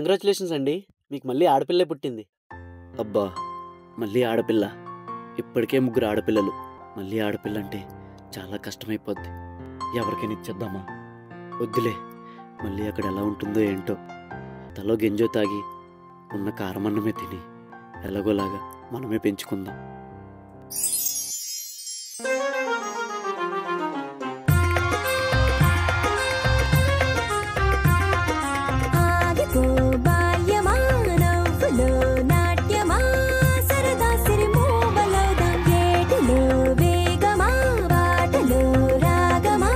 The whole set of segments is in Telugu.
కంగ్రాచులేషన్స్ అండి మీకు మళ్ళీ ఆడపిల్లే పుట్టింది అబ్బా మళ్ళీ ఆడపిల్ల ఇప్పటికే ముగ్గురు ఆడపిల్లలు మళ్ళీ ఆడపిల్ల అంటే చాలా కష్టమైపోద్ది ఎవరికైనా ఇచ్చేద్దామా వద్దులే మళ్ళీ అక్కడ ఎలా ఉంటుందో ఏంటో తలో గింజో తాగి ఉన్న కారమన్నమే తిని ఎలాగోలాగా మనమే పెంచుకుందాం ఆగిపో బాల్యమా నవ్వులో నాట్యమా సరదా సిరిమూవలో ఏటిలో వేగమా బాటలో రాగమా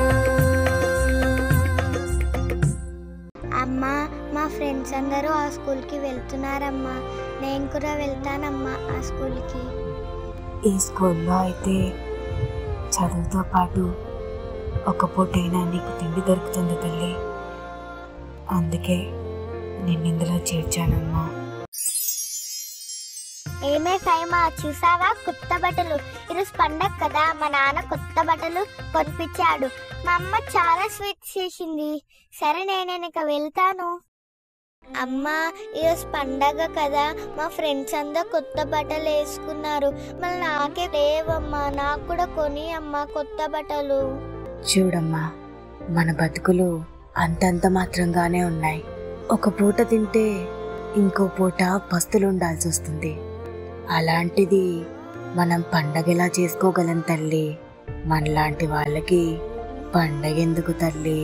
అమ్మా మా ఫ్రెండ్స్ అందరూ ఆ స్కూల్కి వెళ్తున్నారమ్మా నేను కూడా వెళ్తానమ్మా ఆ స్కూల్కి ఈ స్కూల్లో అయితే చదువుతో పాటు ఒక పూటైనా నీకు తిండి దొరుకుతుంది తల్లి అందుకే నిన్ను ఇందులో చేర్చానమ్మా ఏమే ఫైమా చూసావా కొత్త బట్టలు ఈరోజు పండగ కదా మా నాన్న కొత్త బట్టలు కొనిపించాడు మా అమ్మ చాలా స్వీట్స్ చేసింది సరే నేను ఇక వెళ్తాను అమ్మా ఈరోజు పండగ కదా మా ఫ్రెండ్స్ అందరూ కొత్త బట్టలు వేసుకున్నారు మళ్ళీ నాకే లేవమ్మా నాకు కూడా కొని అమ్మా కొత్త బట్టలు చూడమ్మా మన బతుకులు అంతంత మాత్రంగానే ఉన్నాయి ఒక పూట తింటే ఇంకో పూట పస్తులు ఉండాల్సి వస్తుంది అలాంటిది మనం పండగ ఎలా చేసుకోగలం తల్లి మనలాంటి వాళ్ళకి పండగ ఎందుకు తల్లి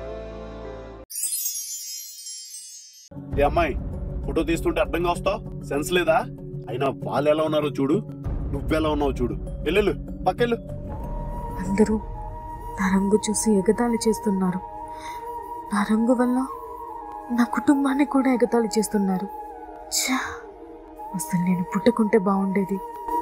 ఏ అమ్మాయి ఫోటో తీస్తుంటే అడ్డంగా వస్తావు సెన్స్ లేదా అయినా వాళ్ళు ఎలా ఉన్నారో చూడు నువ్వెలా ఉన్నావు చూడు వెళ్ళు పక్కెళ్ళు అందరూ నా రంగు చూసి ఎగతాళి చేస్తున్నారు నా రంగు వల్ల నా కుటుంబాన్ని కూడా ఎగతాళి చేస్తున్నారు ఛా, అసలు నేను పుట్టకుంటే బాగుండేది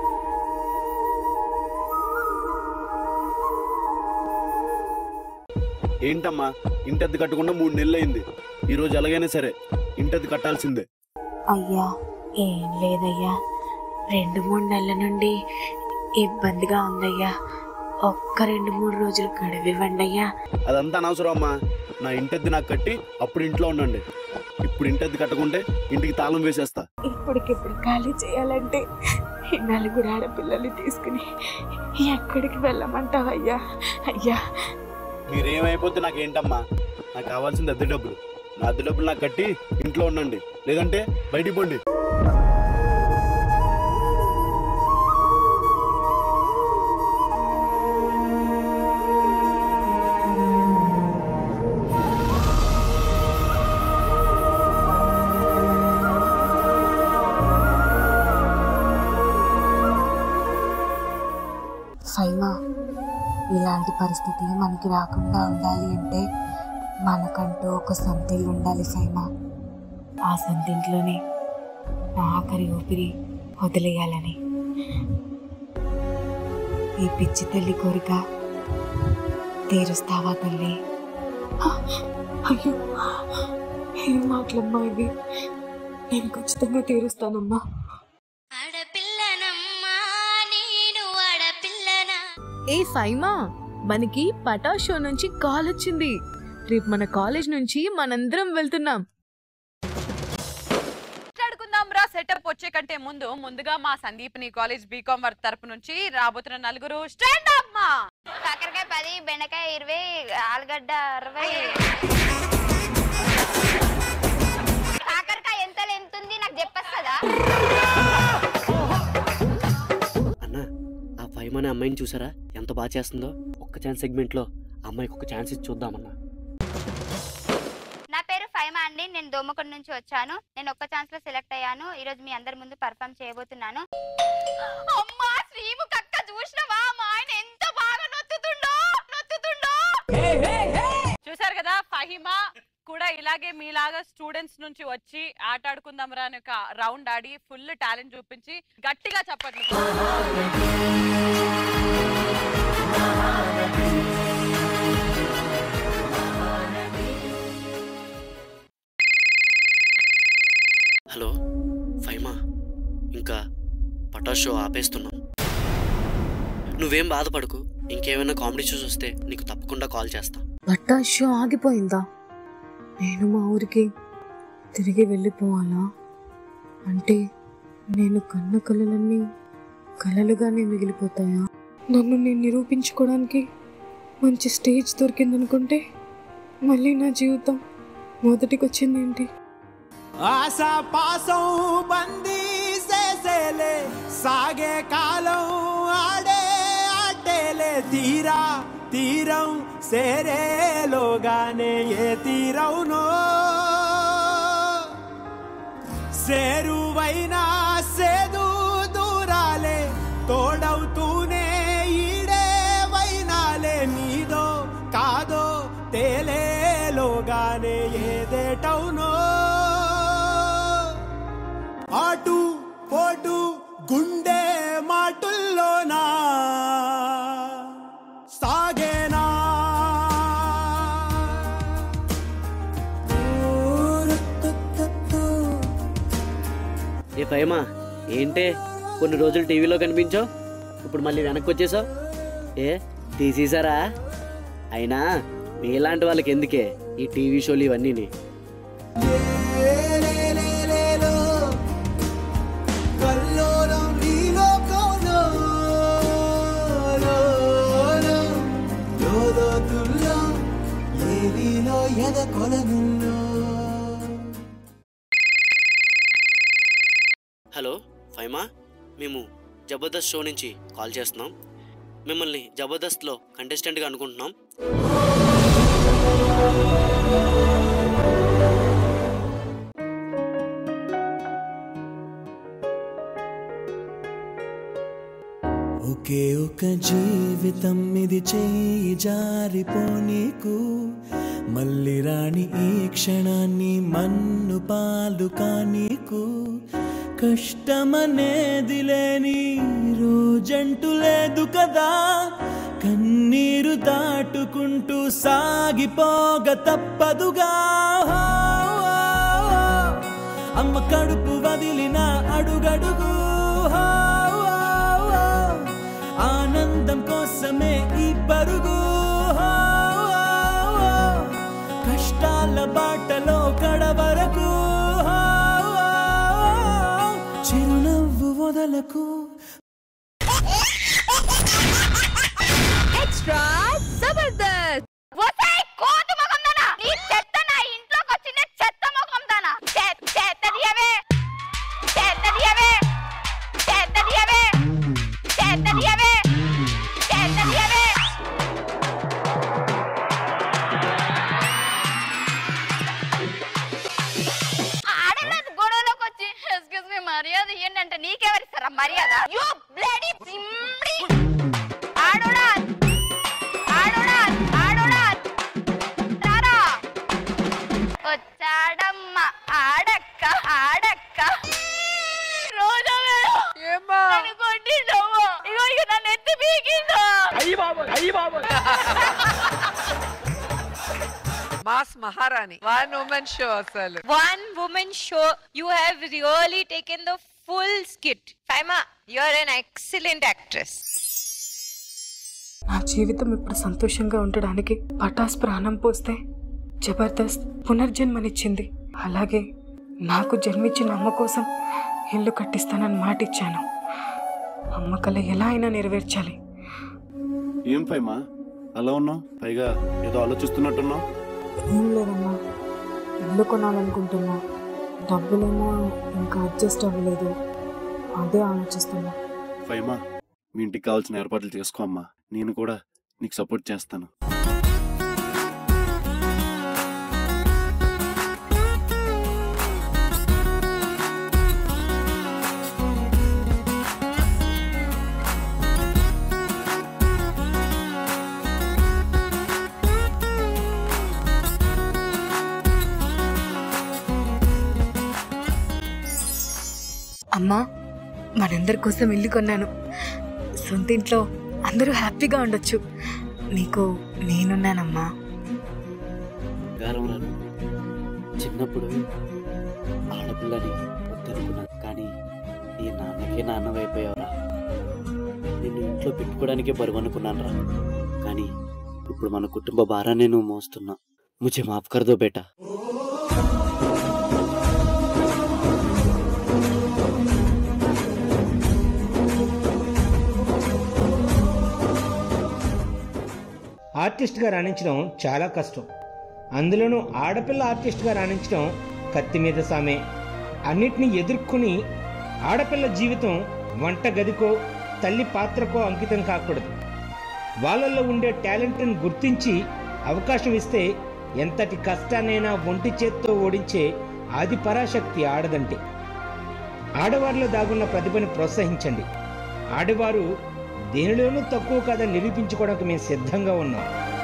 ఏంటమ్మా ఇంటద్ది కట్టకుండా మూడు నెలలు అయింది ఈ రోజు ఎలాగైనా సరే ఇంటద్ది కట్టాల్సిందే అయ్యా ఏం లేదయ్యా రెండు మూడు నెలల నుండి ఇబ్బందిగా ఉందయ్యా ఒక్క రెండు మూడు రోజులు గడివివ్వండి అయ్యా అదంతా అనవసరం అమ్మా నా ఇంటద్ది నాకు కట్టి అప్పుడు ఇంట్లో ఉండండి ఇప్పుడు ఇంటద్ది కట్టకుంటే ఇంటికి తాళం వేసేస్తా ఇప్పటికిప్పుడు ఖాళీ చేయాలంటే ఈ నలుగురు ఆడపిల్లల్ని తీసుకుని ఎక్కడికి వెళ్ళమంటావయ్యా అయ్యా మీరేమైపోతే నాకేంటమ్మా నాకు కావాల్సింది అద్దె డబ్బులు నా అద్దె డబ్బులు నాకు కట్టి ఇంట్లో ఉండండి లేదంటే బయటికి పోండి సైమా ఇలాంటి పరిస్థితి మనకి రాకుండా ఉండాలి అంటే మనకంటూ ఒక సొంతిల్లు ఉండాలి సైమా ఆ సొంతింట్లోనే నా ఆఖరి ఊపిరి వదిలేయాలని ఈ పిచ్చి తల్లి కోరిక తీరుస్తావా తల్లి ఆ, అయ్యో ఏం మాటలమ్మా ఇవి నేను ఖచ్చితంగా తీరుస్తానమ్మా ఆడపిల్లనమ్మా నేను ఆడపిల్లనా ఏ ఫైమా మనకి పటా షో నుంచి కాల్ వచ్చింది రేపు మన కాలేజ్ నుంచి మనందరం వెళ్తున్నాం మాట్లాడుకుందాం రా సెటప్ వచ్చే కంటే ముందు ముందుగా మా సందీప్ని కాలేజ్ బీకామ్ వర్క్ తరపు నుంచి రాబోతున్న నలుగురు స్టాండ్ అప్ మా కాకరకాయ పది బెండకాయ ఇరవై ఆలుగడ్డ అరవై కాకరకాయ ఎంత ఎంత ఉంది నాకు చెప్పేస్తుందా అన్న ఆ ఫైవ్ అనే అమ్మాయిని చూసారా ఎంత బాగా చేస్తుందో ఒక్క ఛాన్స్ సెగ్మెంట్లో ఆ అమ్మాయికి ఒక ఛాన్స్ ఇచ్చి చూద్దామన్నా నా పేరు ఫైమా అండి నేను దోమకొండ నుంచి వచ్చాను నేను ఒక్క ఛాన్స్ లో సెలెక్ట్ అయ్యాను ఈ రోజు మీ అందరి ముందు పర్ఫామ్ చేయబోతున్నాను అమ్మా శ్రీము కక్క చూసినవా మా ఆయన ఎంత బాగా నొత్తుతుండో నొత్తుతుండో చూసారు కదా ఫహిమా కూడా ఇలాగే మీలాగా స్టూడెంట్స్ నుంచి వచ్చి ఆట ఆడుకుందాం రా అని ఒక రౌండ్ ఆడి ఫుల్ టాలెంట్ చూపించి గట్టిగా చెప్పట్లు హలో ఫైమా ఇంకా పటా షో ఆపేస్తున్నాం నువ్వేం బాధపడకు ఇంకేమైనా కామెడీ షోస్ వస్తే నీకు తప్పకుండా కాల్ చేస్తా బట్టా షో ఆగిపోయిందా నేను మా ఊరికి తిరిగి వెళ్ళిపోవాలా అంటే నేను కన్న కలలన్నీ కలలుగానే మిగిలిపోతాయా నన్ను నేను నిరూపించుకోవడానికి మంచి స్టేజ్ దొరికిందనుకుంటే మళ్ళీ నా జీవితం మొదటికి వచ్చిందేంటి ఆశా పాసం బందీ చేసేలే సాగే కాలం ఆడే ఆటేలే తీరా తీరం సేరేలోగానే ఏ తీరవునో సేరువైనా సేదు దూరాలే తోడవుతూనే ఈడే వైనాలే నీదో కాదో తేలేలోగానే ఏదేటవునో ఆటు పోటు గుండె మాటుల్లోనా సాగేనా ఏ ఫైమా ఏంటే కొన్ని రోజులు టీవీలో కనిపించావు ఇప్పుడు మళ్ళీ వెనక్కి వచ్చేసావు ఏ తీసేసారా అయినా మీలాంటి వాళ్ళకి ఎందుకే ఈ టీవీ షోలు ఇవన్నీని లేలేలేలో, కల్లోలం నీలో కోలో, లోలో, లోలోతుల్లో, ఏలిలో ఎద కొలనుల్లో హలో ఫైమా మేము జబర్దస్త్ షో నుంచి కాల్ చేస్తున్నాం మిమ్మల్ని జబర్దస్త్లో కంటెస్టెంట్గా అనుకుంటున్నాం ఒకే ఒక జీవితం ఇది చేయి జారిపోనీకు మళ్ళీ రాని ఈ క్షణాన్ని మన్ను పాలు కానీకు కష్టమనేది లేని రోజంటూ లేదు కదా కన్నీరు దాటుకుంటూ సాగిపోగ తప్పదుగా అమ్మ కడుపు వదిలిన అడుగడుగు ఆనందం కోసమే ఈ పరుగు కష్టాల బాటలో కడవరకు చిరునవ్వు వదలకు ఎక్స్ట్రా జబర్దస్త్ ఒసేయ్ కోతి ముఖం దానా నీ చెత్త నా ఇంట్లోకి వచ్చిన చెత్త ముఖం దానా చెత్త దియవే చెత్త దియవే చెత్త దియవే చెత్త దియవే చెత్త దియవే ఆడలేదు గొడవలోకి వచ్చి ఎక్స్క్యూజ్ మీ మర్యాద ఏంటంటే నీకెవరిస్తారా మర్యాద యు బ్లడీ సింబ్డి ఆడోడా ఆడోడా ఆడోడా రారా వచ్చాడమ్మ ఆడక్క ఆడక్క రోజా మేడం ఏమ్మా నన్ను కొట్టిండమ్మ ఇగో ఇక నన్ను ఎత్తి పీకిండు మాస్ మహారాణి వన్ ఉమెన్ షో అసలు one woman show you have really taken the full skit faima you're an excellent actress నా జీవితం ఇప్పుడు సంతోషంగా ఉండడానికి పటాస్ ప్రాణం పోస్తే జబర్దస్త్ పునర్జన్మనిచ్చింది అలాగే నాకు జన్మించిన అమ్మ కోసం ఇల్లు కట్టిస్తానని మాట ఇచ్చాను అమ్మ కళ ఎలా అయినా నెరవేర్చాలి ఏం ఫైమా అలా ఉన్నావు పైగా ఏదో ఆలోచిస్తున్నట్టున్నావు ఏం లేదమ్మా ఇల్లు కొనాలనుకుంటున్నా డబ్బులేమో ఇంకా అడ్జస్ట్ అవ్వలేదు అదే ఆలోచిస్తున్నా ఫైమా మీ ఇంటికి కావాల్సిన ఏర్పాట్లు చేసుకో అమ్మా నేను కూడా నీకు సపోర్ట్ చేస్తాను అమ్మా మనందరి కోసం ఇల్లు కొన్నాను సొంత ఇంట్లో అందరూ హ్యాపీగా ఉండొచ్చు నీకు నేనున్నానమ్మా గారం రాను చిన్నప్పుడు ఆడపిల్లని వద్దనుకున్నాను కానీ ఈ నాన్నకే నాన్నవైపోయావురా నిన్ను ఇంట్లో పెట్టుకోవడానికే బరువు అనుకున్నాను రా కానీ ఇప్పుడు మన కుటుంబ భారాన్ని నువ్వు మోస్తున్నా ముझे మాఫ్ కర్ దో బేటా ఆర్టిస్ట్గా రాణించడం చాలా కష్టం అందులోనూ ఆడపిల్ల ఆర్టిస్ట్గా రాణించడం కత్తి మీద సామే అన్నిటినీ ఎదుర్కొని ఆడపిల్ల జీవితం వంట గదికో తల్లి పాత్రకో అంకితం కాకూడదు వాళ్ళల్లో ఉండే టాలెంట్ని గుర్తించి అవకాశం ఇస్తే ఎంతటి కష్టాన్నైనా ఒంటి చేత్తో ఓడించే ఆది పరాశక్తి ఆడదంటే ఆడవారిలో దాగున్న ప్రతిభను ప్రోత్సహించండి ఆడవారు దేనిలోనూ తక్కువ కాదని నిరూపించుకోవడానికి మేము సిద్ధంగా ఉన్నాం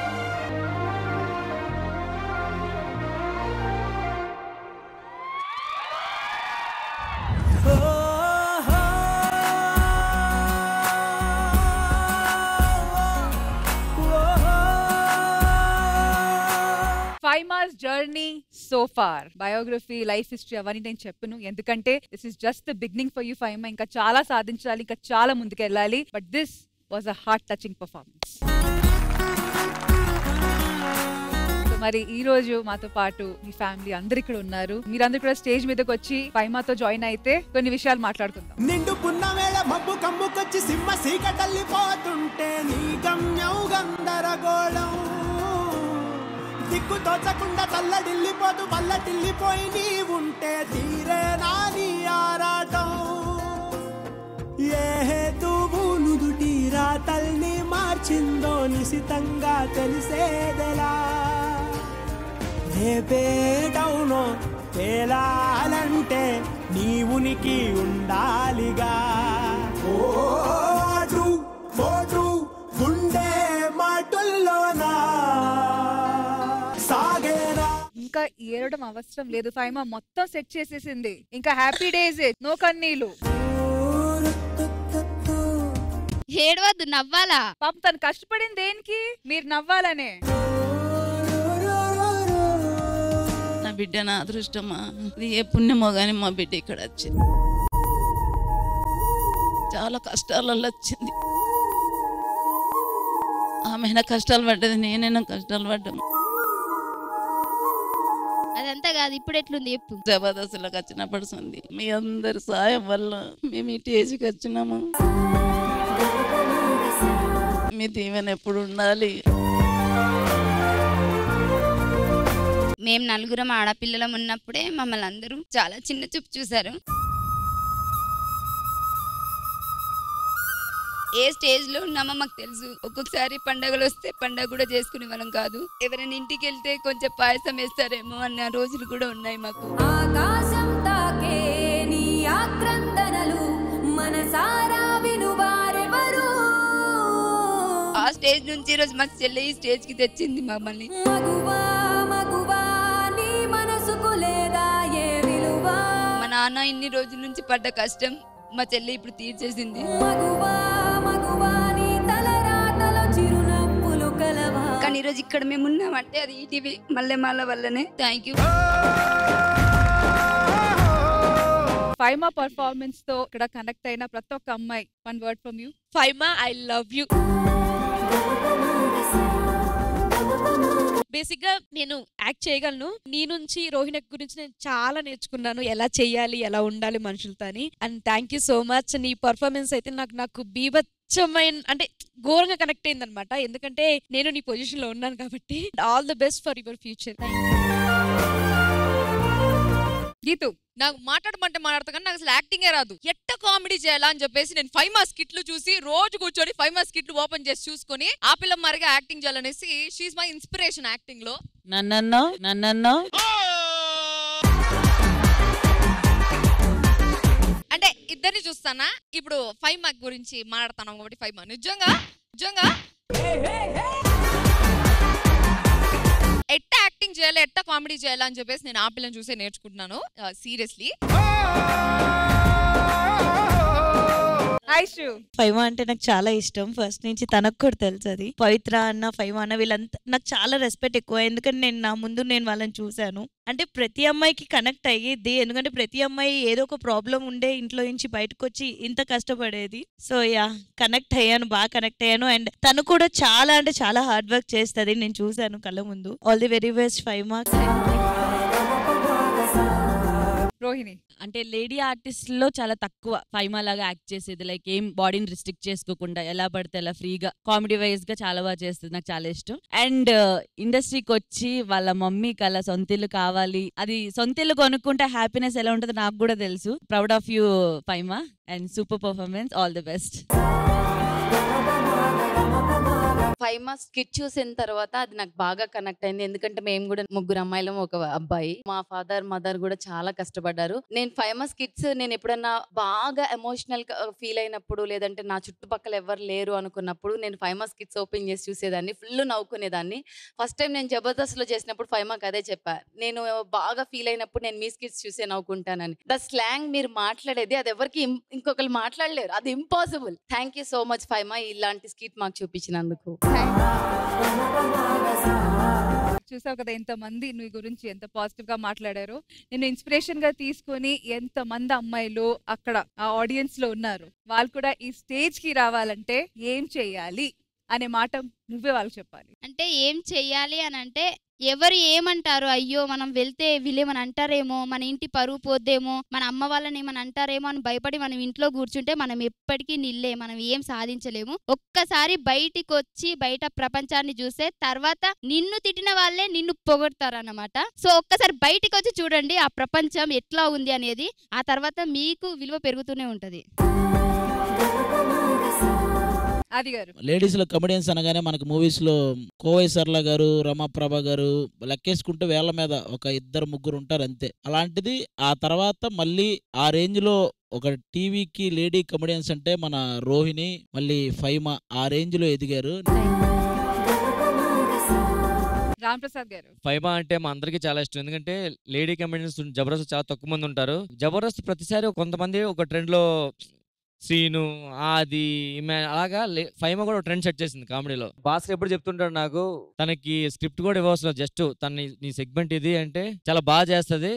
ఫైవ్ మార్స్ journey so far biography life history అవన్నీ నేను చెప్పను ఎందుకంటే this is just the beginning for you ఫైవ్ ఇంకా చాలా సాధించాలి ఇంకా చాలా ముందుకెళ్ళాలి but this was a heart touching performance so మరి ఈ రోజు మాతో పాటు మీ ఫ్యామిలీ అందరు ఇక్కడ ఉన్నారు మీరందరూ కూడా స్టేజ్ మీదకి వచ్చి ఫైమాతో జాయిన్ అయితే కొన్ని విషయాలు మాట్లాడుకుందాం నిండు పున్నమేళ మబ్బు కమ్ముకొచ్చి సింహ సీకటల్లిపోతుంటే నీ గమ్యం గందరగోళం దిక్కు తోచకుండా తల్లడిల్లిపోతూ పల్లటిల్లిపోయి నీ ఉంటే తీరే నాని ఆరాటం ఏ హేతువు నుదుటి రాతల్ని మార్చిందో నిశితంగా తెలిసేదెలా రేపేటవునో తేలాలంటే నీ ఉనికి ఉండాలిగా ఓటు ఓటు గుండె మాటుల్లోనా సాగేరా ఇంకా ఏడడం అవసరం లేదు ఫైమా మొత్తం సెట్ చేసేసింది ఇంకా హ్యాపీ డేస్ నో కన్నీళ్ళు ఏడవద్దు నవ్వాలా పాపం తను కష్టపడింది దేనికి మీరు నవ్వాలనే నా బిడ్డ నా అదృష్టమా ఇది ఏ పుణ్యమో కానీ మా బిడ్డ ఇక్కడ వచ్చింది చాలా కష్టాలలో వచ్చింది ఆమె కష్టాలు పడ్డది నేనైనా కష్టాలు పడ్డాము అదంతా కాదు ఇప్పుడు ఎట్లుంది చెప్పు జబర్దస్త్లకు వచ్చినప్పుడు సంది మీ అందరి సాయం వల్ల మేము ఈ స్టేజ్కి వచ్చినాము మీ దీవెన ఎప్పుడు ఉండాలి మేము నలుగురం ఆడపిల్లలం ఉన్నప్పుడే మమ్మల్ని అందరూ చాలా చిన్న చూపు చూశారు ఏ స్టేజ్ లో ఉన్నామో మాకు తెలుసు ఒక్కొక్కసారి పండగలు వస్తే పండగ కూడా చేసుకునే వాళ్ళం కాదు ఎవరైనా ఇంటికి వెళ్తే కొంచెం పాయసం వేస్తారేమో అన్న రోజులు కూడా ఉన్నాయి మాకు ఆకాశం తాకే నీ ఆక్రందనలు మనసారా వినువారెవరు ఆ స్టేజ్ నుంచి ఈ రోజు మా చెల్లి ఈ స్టేజ్ కి తెచ్చింది మమ్మల్ని మగువా మగువా నీ మనసుకు లేదా ఏ విలువ మా నాన్న ఇన్ని రోజుల నుంచి పడ్డ కష్టం మా చెల్లి ఇప్పుడు తీర్చేసింది మగువా మగువా నీ తలరాతలో చిరునవ్వులు కలవా కానీ ఈరోజు ఇక్కడ మేము ఉన్నామంటే అది ఈటీవీ మల్లెమాల వల్లనే థ్యాంక్ యూ ఫైమా పర్ఫార్మెన్స్ తో ఇక్కడ కనెక్ట్ అయిన ప్రతి ఒక్క అమ్మాయి one word from you Faima I love you basic గా నేను యాక్ట్ చేయగలను నీ నుంచి రోహిణి గురించి నేను చాలా నేర్చుకున్నాను ఎలా చెయ్యాలి ఎలా ఉండాలి మనుషులతో అని and thank you so much నీ పర్ఫార్మెన్స్ అయితే నాకు నాకు బీభత్సమైన అంటే ఘోరంగా కనెక్ట్ అయింది అనమాట ఎందుకంటే నేను నీ పొజిషన్ లో ఉన్నాను కాబట్టి all the best for your future Geethu నాకు మాట్లాడమంటే మాట్లాడతా కానీ నాకు అసలు యాక్టింగే రాదు ఎట్ట కామెడీ చేయాలా అని చెప్పేసి నేను ఫైవ్ మా స్కిట్లు చూసి రోజు కూర్చొని ఫైవ్ మా స్కిట్లు ఓపెన్ చేసి చూసుకొని ఆ పిల్ల మరిగా యాక్టింగ్ చేయాలనేసి షీఈ్ మై ఇన్స్పిరేషన్ యాక్టింగ్ లో నన్నన్నా నన్నన్నా అంటే ఇద్దరిని చూస్తానా ఇప్పుడు ఫైవ్ మార్క్ గురించి మాట్లాడతాను కాబట్టి ఫైవ్ మార్క్ నిజంగా నిజంగా ఎట్ట యాక్టింగ్ చేయాలి ఎట్ట కామెడీ చేయాలి అని చెప్పేసి నేను ఆ పిల్లని చూసే నేర్చుకుంటున్నాను సీరియస్లీ ఐషు ఫైవ్ అంటే నాకు చాలా ఇష్టం ఫస్ట్ నుంచి తనకు కూడా తెలుసు అది పవిత్ర అన్న ఫైవ్ అన్న వీళ్ళంతా నాకు చాలా రెస్పెక్ట్ ఎక్కువ ఎందుకంటే నేను నా ముందు నేను వాళ్ళని చూశాను అంటే ప్రతి అమ్మాయికి కనెక్ట్ అయ్యేది ఎందుకంటే ప్రతి అమ్మాయి ఏదో ఒక ప్రాబ్లం ఉండే ఇంట్లో నుంచి బయటకు వచ్చి ఇంత కష్టపడేది సో యా కనెక్ట్ అయ్యాను బాగా కనెక్ట్ అయ్యాను అండ్ తను కూడా చాలా అంటే చాలా హార్డ్ వర్క్ చేస్తుంది నేను చూశాను కళ్ళ ముందు ఆల్ ది వెరీ బెస్ట్ ఫైవ్ మార్క్స్ రోహిణి అంటే లేడీ ఆర్టిస్ట్ లో చాలా తక్కువ ఫైమా లాగా యాక్ట్ చేసేది లైక్ ఏం బాడీని రిస్ట్రిక్ట్ చేసుకోకుండా ఎలా పడితే అలా ఫ్రీగా కామెడీ వైజ్ గా చాలా బాగా చేస్తుంది నాకు చాలా ఇష్టం అండ్ ఇండస్ట్రీకి వచ్చి వాళ్ళ మమ్మీకి అలా సొంత ఇల్లు కావాలి అది సొంత ఇల్లు కొనుక్కుంటే హ్యాపీనెస్ ఎలా ఉంటుందో నాకు కూడా తెలుసు proud of you Faima and super performance all the best five months skit చూసిన తర్వాత అది నాకు బాగా కనెక్ట్ అయింది ఎందుకంటే మేము కూడా ముగ్గురు అమ్మాయిలం ఒక అబ్బాయి మా ఫాదర్ మదర్ కూడా చాలా కష్టపడ్డారు నేను ఫైవ్ మంత్స్ స్కిట్స్ నేను ఎప్పుడన్నా బాగా ఎమోషనల్ ఫీల్ అయినప్పుడు లేదంటే నా చుట్టుపక్కల ఎవరు లేరు అనుకున్నప్పుడు నేను ఫైవ్ మంత్స్ స్కిట్స్ ఓపెన్ చేసి చూసేదాన్ని ఫుల్ నవ్వుకునేదాన్ని ఫస్ట్ టైం నేను జబర్దస్త్లో చేసినప్పుడు ఫైవ్ మాకు అదే చెప్పా నేను బాగా ఫీల్ అయినప్పుడు నేను మీ స్కిట్స్ చూసే నవ్వుకుంటానని ద స్లాంగ్ మీరు మాట్లాడేది అది ఎవరికి ఇం- ఇంకొకరు మాట్లాడలేరు అది impossible thank you so much Faima ఇలాంటి స్కిట్ మాకు చూపించినందుకు చూసావు కదా ఎంత మంది నీ గురించి ఎంత పాజిటివ్ గా మాట్లాడారు నేను ఇన్స్పిరేషన్ గా తీసుకొని ఎంత మంది అమ్మాయిలు అక్కడ ఆ ఆడియన్స్ లో ఉన్నారు వాళ్ళు కూడా ఈ స్టేజ్ కి రావాలంటే ఏం చేయాలి అనే మాట నువ్వే వాళ్ళకి చెప్పాలి అంటే ఏం చెయ్యాలి అని అంటే ఎవరు ఏమంటారు అయ్యో మనం వెళ్తే వీళ్ళేమని అంటారేమో మన ఇంటి పరువు పోద్దేమో మన అమ్మ వాళ్ళని ఏమని అంటారేమో అని భయపడి మనం ఇంట్లో కూర్చుంటే మనం ఎప్పటికీ నిల్లే మనం ఏం సాధించలేము ఒక్కసారి బయటికి వచ్చి బయట ప్రపంచాన్ని చూస్తే తర్వాత నిన్ను తిట్టిన వాళ్ళే నిన్ను పొగడతారు అన్నమాట సో ఒక్కసారి బయటికి వచ్చి చూడండి ఆ ప్రపంచం ఎట్లా ఉంది అనేది ఆ తర్వాత మీకు విలువ పెరుగుతూనే ఉంటది అది గారు లేడీస్ లో కమెడియన్స్ అనగానే మనకు మూవీస్ లో కోవై సర్ల గారు రమాప్రభ గారు లెక్కేసుకుంటే వేళ్ల మీద ఒక ఇద్దరు ముగ్గురు ఉంటారు అంతే అలాంటిది ఆ తర్వాత మళ్ళీ ఆ రేంజ్ లో ఒక టీవీకి లేడీ కమెడియన్స్ అంటే మన రోహిణి మళ్ళీ ఫైమా ఆ రేంజ్ లో ఎదిగారు రామ్ ప్రసాద్ గారు ఫైబా అంటే మా అందరికీ చాలా ఇష్టం ఎందుకంటే లేడీ కమెడియన్స్ జబర్దస్త్ చాలా తక్కువ మంది ఉంటారు జబర్దస్త్ ప్రతిసారి కొంతమంది ఒక ట్రెండ్ లో శ్రీను ఆది ఇమ్యా అలాగా లే- ఫైమా కూడా ట్రెండ్ సెట్ చేసింది కామెడీలో భాస్కర్ ఎప్పుడు చెప్తుంటాడు నాకు తనకి స్క్రిప్ట్ కూడా ఇవ్వవలసిన జస్ట్ తన నీ సెగ్మెంట్ ఇది అంటే చాలా బాగా చేస్తది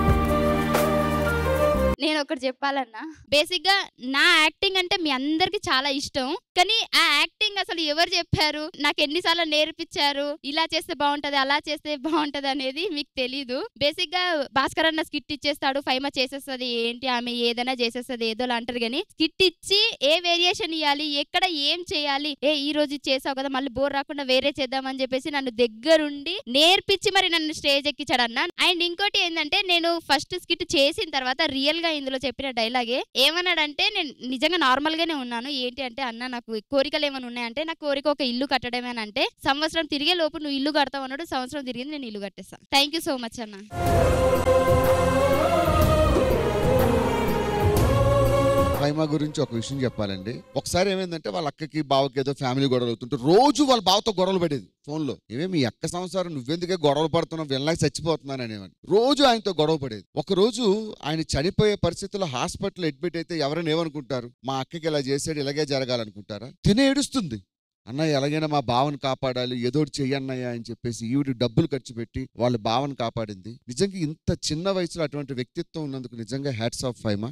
నేను ఒకటి చెప్పాలన్నా బేసిక్ గా నా యాక్టింగ్ అంటే మీ అందరికి చాలా ఇష్టం కానీ ఆ యాక్టింగ్ అసలు ఎవరు చెప్పారు నాకు ఎన్నిసార్లు నేర్పించారు ఇలా చేస్తే బాగుంటది అలా చేస్తే బాగుంటది అనేది మీకు తెలీదు బేసిక్ గా భాస్కర్ అన్న స్కిట్ ఇచ్చేస్తాడు ఫైమా చేసేస్తుంది ఏంటి ఆమె ఏదైనా చేసేస్తుంది ఏదో అంటారు కానీ స్కిట్ ఇచ్చి ఏ వేరియేషన్ ఇవ్వాలి ఎక్కడ ఏం చేయాలి ఏ ఈ రోజు ఇది చేసావు కదా మళ్ళీ బోర్ రాకుండా వేరే చేద్దామని చెప్పేసి నన్ను దగ్గరుండి నేర్పించి మరి నన్ను స్టేజ్ ఎక్కించాడు అన్న అండ్ ఇంకోటి ఏంటంటే నేను ఫస్ట్ స్కిట్ చేసిన తర్వాత రియల్ గా ఇందులో చెప్పిన డైలాగే ఏమన్నాడంటే నేను నిజంగా నార్మల్ గానే ఉన్నాను ఏంటి అంటే అన్న నాకు కోరికలు ఏమైనా ఉన్నాయంటే నా కోరిక ఒక ఇల్లు కట్టడమే అని అంటే సంవత్సరం తిరిగే లోపు నువ్వు ఇల్లు కడతావు అన్నాడు సంవత్సరం తిరిగింది నేను ఇల్లు కట్టేస్తాను థ్యాంక్ యూ సో మచ్ అన్న ఫైమా గురించి ఒక విషయం చెప్పాలండి ఒకసారి ఏమైందంటే వాళ్ళ అక్కకి బావకి ఏదో ఫ్యామిలీ గొడవలు అవుతుంటే రోజు వాళ్ళ బావతో గొడవలు పడేది ఫోన్లో ఏమే మీ అక్క సంసారం నువ్వెందుకే గొడవలు పడుతున్నావు వెళ్ళాక చచ్చిపోతున్నాను అనేవాడిని రోజు ఆయనతో గొడవ పడేది ఒక రోజు ఆయన చనిపోయే పరిస్థితుల్లో హాస్పిటల్ అడ్మిట్ అయితే ఎవరైనా ఏమనుకుంటారు మా అక్కకి ఇలా చేసాడు ఇలాగే జరగాలనుకుంటారా తినే ఏడుస్తుంది అన్నయ్య ఎలాగైనా మా బావను కాపాడాలి ఏదో ఒకటి చెయ్యన్నయ్య అని చెప్పేసి ఈవిడ డబ్బులు ఖర్చు పెట్టి వాళ్ళ బావను కాపాడింది నిజంగా ఇంత చిన్న వయసులో అటువంటి వ్యక్తిత్వం ఉన్నందుకు నిజంగా hats off Faima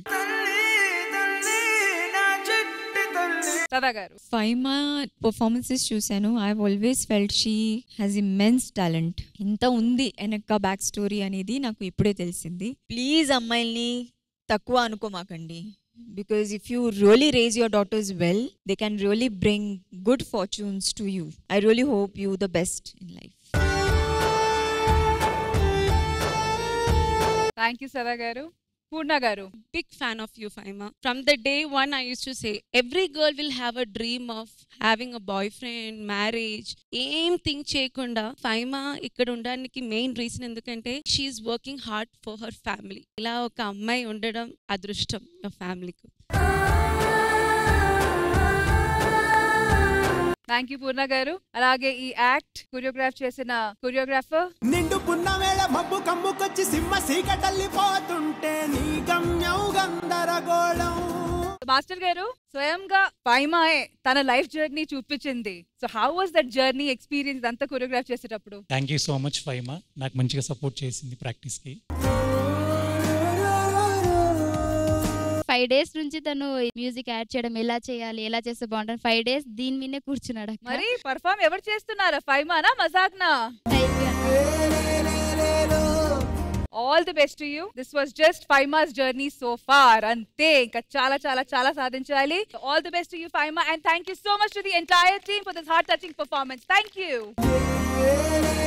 Sadha garu Faima performances చూశాను I always felt she has immense talent ఇంత ఉంది వెనక బ్యాక్ స్టోరీ అనేది నాకు ఇప్పుడే తెలిసింది ప్లీజ్ అమ్మాయిల్ని తక్కువ అనుకోమాకండి because if you really raise your daughters well they can really bring good fortunes to you I really hope you the best in life thank you Sadha garu పూర్ణ గారు big fan of you, Faima. From the day one, I used to say every girl will have a dream of having a boyfriend, marriage. ఏం థింక్ చేయకుండా ఫైమా ఇక్కడ ఉండడానికి మెయిన్ రీజన్ ఎందుకంటే she's working hard for her family ఇలా ఒక అమ్మాయి ఉండడం అదృష్టం ఫ్యామిలీకి థ్యాంక్ యూ పూర్ణ గారు అలాగే ఈ యాక్ట్ కొరియోగ్రాఫ్ చేసిన కొరియోగ్రాఫర్ నిండు పున్నమేళ మబ్బు కమ్ముకొచ్చి సింహ సీకటల్లిపోతుంటే నీ గమ్యం గందరగోళం మాస్టర్ గారు స్వయంగా పైమాయే తన లైఫ్ జర్నీ చూపించింది so how was that journey experience అంతా కొరియోగ్రాఫ్ చేసేటప్పుడు thank you so much Faima నాకు మంచిగా సపోర్ట్ చేసింది ప్రాక్టీస్కి ఫైవ్ డేస్ నుంచి తను మ్యూజిక్ యాడ్ చేయడం ఎలా చేయాలి ఎలా చేస్తే బాగుంటుంది ఫైవ్ డేస్ దీని మీదే కూర్చున్నాడు అక్క. మరి పర్ఫామ్ ఎవరు చేస్తున్నారా ఫైమానా మజాక్నా all all the best to you this was just Faima's journey so far అంతే ఇంకా చాలా చాలా చాలా సాధించాలి all the best to you Faima and thank you so much to the entire team for this heart touching performance thank you